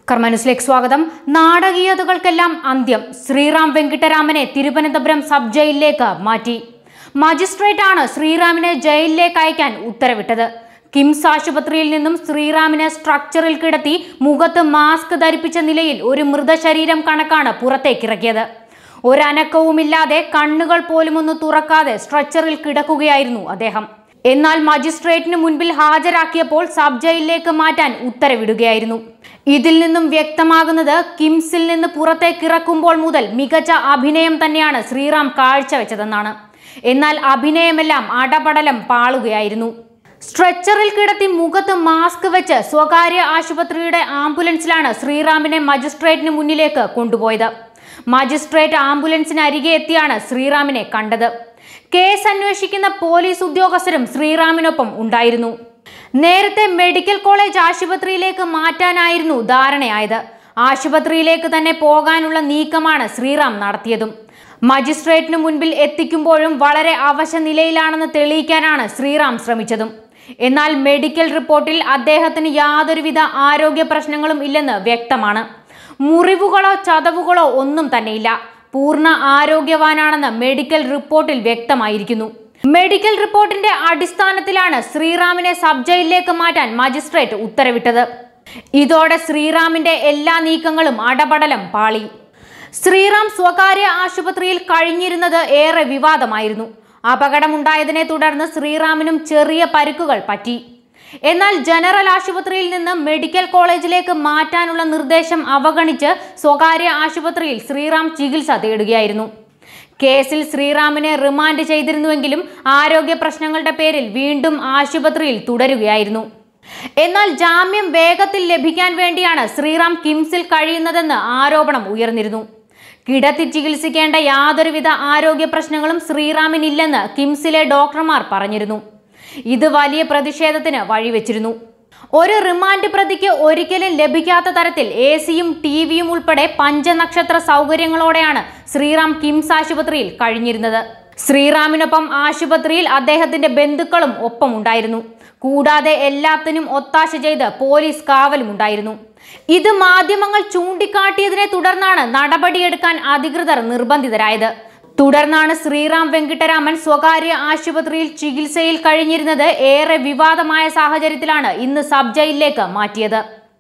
കർമ്മന്യൂസിലേക്ക് സ്വാഗതം നാടകീയതകൾക്കെല്ലാം അന്ത്യം ശ്രീറാം വെങ്കിട്ടരാമനെ തിരുവനന്തപുരം സബ് ജയിലിലേക്ക് മാറ്റി മജിസ്ട്രേറ്റ് ആണ് ശ്രീറാമിനെ ജയിലിലേക്ക് അയക്കാൻ ഉത്തരവിട്ടത് കിംസ് ആശുപത്രിയിൽ നിന്നും ശ്രീറാമിനെ സ്ട്രക്ചറിൽ കിടത്തി മുഖത്ത് മാസ്ക് ധരിപ്പിച്ച നിലയിൽ ഒരു മൃതശരീരം കണക്കാണ് പുറത്തേക്കിറക്കിയത് ഒരനക്കവുമില്ലാതെ കണ്ണുകൾ പോലും ഒന്ന് തുറക്കാതെ സ്ട്രെച്ചറിൽ കിടക്കുകയായിരുന്നു അദ്ദേഹം എന്നാൽ മജിസ്ട്രേറ്റിന് മുൻപിൽ ഹാജരാക്കിയപ്പോൾ സബ് ജയിലിലേക്ക് മാറ്റാൻ ഉത്തരവിടുകയായിരുന്നു ഇതിൽ നിന്നും വ്യക്തമാകുന്നത് കിംസിൽ നിന്ന് പുറത്തേക്കിറക്കുമ്പോൾ മുതൽ മികച്ച അഭിനയം തന്നെയാണ് ശ്രീറാം കാഴ്ചവെച്ചതെന്നാണ് എന്നാൽ അഭിനയമെല്ലാം അടപടലം പാളുകയായിരുന്നു സ്ട്രെച്ചറിൽ കിടത്തി മുഖത്ത് മാസ്ക് വെച്ച് സ്വകാര്യ ആശുപത്രിയുടെ ആംബുലൻസിലാണ് ശ്രീറാമിനെ മജിസ്ട്രേറ്റിന് മുന്നിലേക്ക് കൊണ്ടുപോയത് മജിസ്ട്രേറ്റ് ആംബുലൻസിന് അരികെ എത്തിയാണ് ശ്രീറാമിനെ കണ്ടത് കേസ് അന്വേഷിക്കുന്ന പോലീസ് ഉദ്യോഗസ്ഥരും ശ്രീറാമിനൊപ്പം ഉണ്ടായിരുന്നു നേരത്തെ മെഡിക്കൽ കോളേജ് ആശുപത്രിയിലേക്ക് മാറ്റാനായിരുന്നു ധാരണയായത് ആശുപത്രിയിലേക്ക് തന്നെ പോകാനുള്ള നീക്കമാണ് ശ്രീറാം നടത്തിയതും മജിസ്ട്രേറ്റിന് മുൻപിൽ എത്തിക്കുമ്പോഴും വളരെ അവശ നിലയിലാണെന്ന് തെളിയിക്കാനാണ് ശ്രീറാം ശ്രമിച്ചതും എന്നാൽ മെഡിക്കൽ റിപ്പോർട്ടിൽ അദ്ദേഹത്തിന് യാതൊരുവിധ ആരോഗ്യ പ്രശ്നങ്ങളും ഇല്ലെന്ന് വ്യക്തമാണ് മുറിവുകളോ ചതവുകളോ ഒന്നും തന്നെയില്ല പൂർണ്ണ ആരോഗ്യവാനാണെന്ന് മെഡിക്കൽ റിപ്പോർട്ടിൽ വ്യക്തമായിരിക്കുന്നു മെഡിക്കൽ റിപ്പോർട്ടിന്റെ അടിസ്ഥാനത്തിലാണ് ശ്രീറാമിനെ സബ് ജയിലിലേക്ക് മാറ്റാൻ മജിസ്ട്രേറ്റ് ഉത്തരവിട്ടത് ഇതോടെ ശ്രീറാമിന്റെ എല്ലാ നീക്കങ്ങളും അടപടലം പാളി ശ്രീറാം സ്വകാര്യ ആശുപത്രിയിൽ കഴിഞ്ഞിരുന്നത് ഏറെ വിവാദമായിരുന്നു അപകടമുണ്ടായതിനെ തുടർന്ന് ശ്രീറാമിനും ചെറിയ പരുക്കുകൾ പറ്റി എന്നാൽ ജനറൽ ആശുപത്രിയിൽ നിന്ന് മെഡിക്കൽ കോളേജിലേക്ക് മാറ്റാനുള്ള നിർദ്ദേശം അവഗണിച്ച് സ്വകാര്യ ആശുപത്രിയിൽ ശ്രീറാം ചികിത്സ തേടുകയായിരുന്നു കേസിൽ ശ്രീറാമിനെ റിമാൻഡ് ചെയ്തിരുന്നുവെങ്കിലും ആരോഗ്യ പ്രശ്നങ്ങളുടെ പേരിൽ വീണ്ടും ആശുപത്രിയിൽ തുടരുകയായിരുന്നു എന്നാൽ ജാമ്യം വേഗത്തിൽ ലഭിക്കാൻ വേണ്ടിയാണ് ശ്രീറാം കിംസിൽ കഴിയുന്നതെന്ന് ആരോപണം ഉയർന്നിരുന്നു കിടത്തി ചികിത്സിക്കേണ്ട യാതൊരുവിധ ആരോഗ്യ പ്രശ്നങ്ങളും ശ്രീറാമിനില്ലെന്ന് കിംസിലെ ഡോക്ടർമാർ പറഞ്ഞിരുന്നു ഇത് വലിയ പ്രതിഷേധത്തിന് വഴിവെച്ചിരുന്നു ഒരു റിമാൻഡ് പ്രതിക്ക് ഒരിക്കലും ലഭിക്കാത്ത തരത്തിൽ എ സിയും ടി വിയും ഉൾപ്പെടെ പഞ്ചനക്ഷത്ര സൗകര്യങ്ങളോടെയാണ് ശ്രീറാം കിംസ് ആശുപത്രിയിൽ കഴിഞ്ഞിരുന്നത് ശ്രീറാമിനൊപ്പം ആശുപത്രിയിൽ അദ്ദേഹത്തിന്റെ ബന്ധുക്കളും ഒപ്പമുണ്ടായിരുന്നു കൂടാതെ എല്ലാത്തിനും ഒത്താശ ചെയ്ത് പോലീസ് കാവലുമുണ്ടായിരുന്നു ഇത് മാധ്യമങ്ങൾ ചൂണ്ടിക്കാട്ടിയതിനെ തുടർന്നാണ് നടപടിയെടുക്കാൻ അധികൃതർ നിർബന്ധിതരായത് തുടർന്നാണ് ശ്രീറാം വെങ്കിട്ടരാമൻ സ്വകാര്യ ആശുപത്രിയിൽ ചികിത്സയിൽ കഴിഞ്ഞിരുന്നത് ഏറെ വിവാദമായ സാഹചര്യത്തിലാണ് ഇന്ന് സബ് ജയിലിലേക്ക് മാറ്റിയത്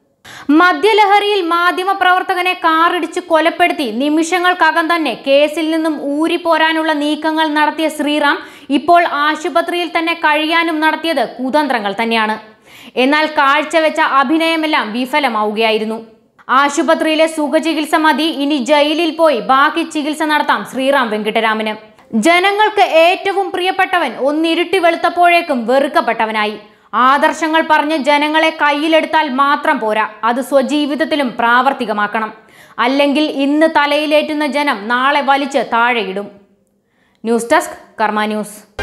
മദ്യലഹരിയിൽ മാധ്യമപ്രവർത്തകനെ കാറിടിച്ച് കൊലപ്പെടുത്തി നിമിഷങ്ങൾക്കകം തന്നെ കേസിൽ നിന്നും ഊരിപ്പോരാനുള്ള നീക്കങ്ങൾ നടത്തിയ ശ്രീറാം ഇപ്പോൾ ആശുപത്രിയിൽ തന്നെ കഴിയാനും നടത്തിയത് കുതന്ത്രങ്ങൾ തന്നെയാണ് എന്നാൽ കാഴ്ചവെച്ച അഭിനയമെല്ലാം വിഫലമാവുകയായിരുന്നു ആശുപത്രിയിലെ സുഖചികിത്സ മതി ഇനി ജയിലിൽ പോയി ബാക്കി ചികിത്സ നടത്താം ശ്രീറാം വെങ്കിട്ടരാമന് ജനങ്ങൾക്ക് ഏറ്റവും പ്രിയപ്പെട്ടവൻ ഒന്നിരുട്ടി വെളുത്തപ്പോഴേക്കും വെറുക്കപ്പെട്ടവനായി ആദർശങ്ങൾ പറഞ്ഞ് ജനങ്ങളെ കയ്യിലെടുത്താൽ മാത്രം പോരാ അത് സ്വജീവിതത്തിലും പ്രാവർത്തികമാക്കണം അല്ലെങ്കിൽ ഇന്ന് തലയിലേറ്റുന്ന ജനം നാളെ വലിച്ച് താഴെയിടും ന്യൂസ് ഡെസ്ക് കർമ്മ ന്യൂസ്